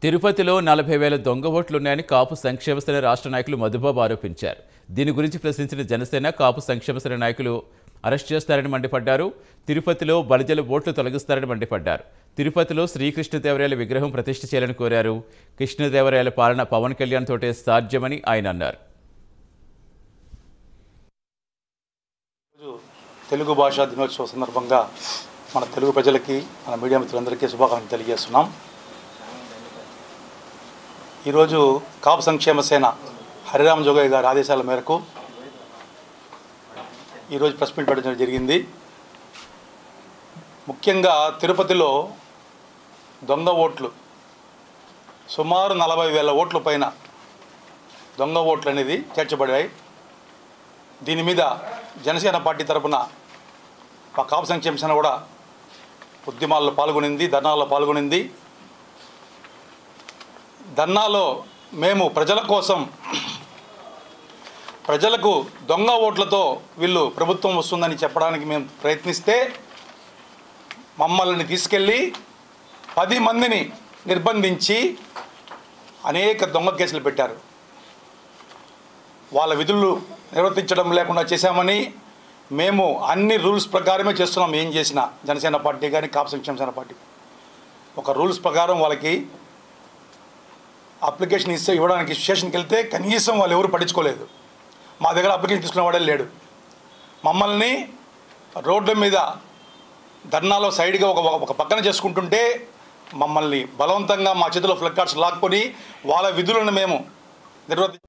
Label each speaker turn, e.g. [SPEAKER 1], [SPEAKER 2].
[SPEAKER 1] తిరుపతిలో నలభై వేల దొంగ ఓట్లున్నాయని కాపు సంక్షేమ సేన రాష్ట్ర నాయకులు మధుబాబు ఆరోపించారు దీని గురించి ప్రశ్నించిన జనసేన కాపు సంక్షేమ సేన నాయకులు అరెస్ట్ చేస్తారని మండిపడ్డారు తిరుపతిలో బలిజల ఓట్లు తొలగిస్తారని మండిపడ్డారు తిరుపతిలో శ్రీకృష్ణదేవరాయల విగ్రహం ప్రతిష్ఠ చేయాలని కోరారు కృష్ణదేవరాయల పాలన పవన్ కళ్యాణ్ తోటే సాధ్యమని ఆయన అన్నారు
[SPEAKER 2] ఈరోజు తెలుగు భాషా దినోత్సవ సందర్భంగా మన తెలుగు ప్రజలకి మన మీడియా మిత్రులందరికీ శుభాకాంక్షలు తెలియజేస్తున్నాం ఈరోజు కాపు సంక్షేమ సేన హరిరామ జోగయ్య గారి ఆదేశాల మేరకు ఈరోజు ప్రెస్ మీట్ పెట్టడం జరిగింది ముఖ్యంగా తిరుపతిలో దొంగ ఓట్లు సుమారు నలభై వేల ఓట్ల పైన దొంగ ఓట్లు అనేది చేర్చబడాయి దీని మీద జనసేన పార్టీ తరపున మా కాపు సంక్షేమ సేన కూడా ఉద్యమాల్లో పాల్గొనింది ధర్నాల్లో పాల్గొనింది ధర్నాలో మేము ప్రజల కోసం ప్రజలకు దొంగ ఓట్లతో వీళ్ళు ప్రభుత్వం వస్తుందని చెప్పడానికి మేము ప్రయత్నిస్తే మమ్మల్ని తీసుకెళ్ళి పది మందిని నిర్బంధించి అనేక దొంగ కేసులు పెట్టారు వాళ్ళ విధులు నిర్వర్తించడం లేకుండా చేశామని మేము అన్ని రూల్స్ ప్రకారమే చేస్తున్నాం ఏం చేసినా జనసేన పార్టీ కానీ కాపు సంక్షేమ సేన పార్టీ ఒక రూల్స్ ప్రకారం వాళ్ళకి అప్లికేషన్ ఇస్తే ఇవ్వడానికి స్టేషన్కి వెళ్తే కనీసం వాళ్ళు ఎవరు పట్టించుకోలేదు మా దగ్గర అప్లికేషన్ తీసుకునే వాడే లేడు మమ్మల్ని రోడ్ల మీద ధర్నాలో సైడ్గా ఒక ఒక పక్కన చేసుకుంటుంటే మమ్మల్ని బలవంతంగా మా చేతిలో ఫ్లడ్ కార్డ్స్ లాక్కొని వాళ్ళ విధులను మేము నిర్వర్తి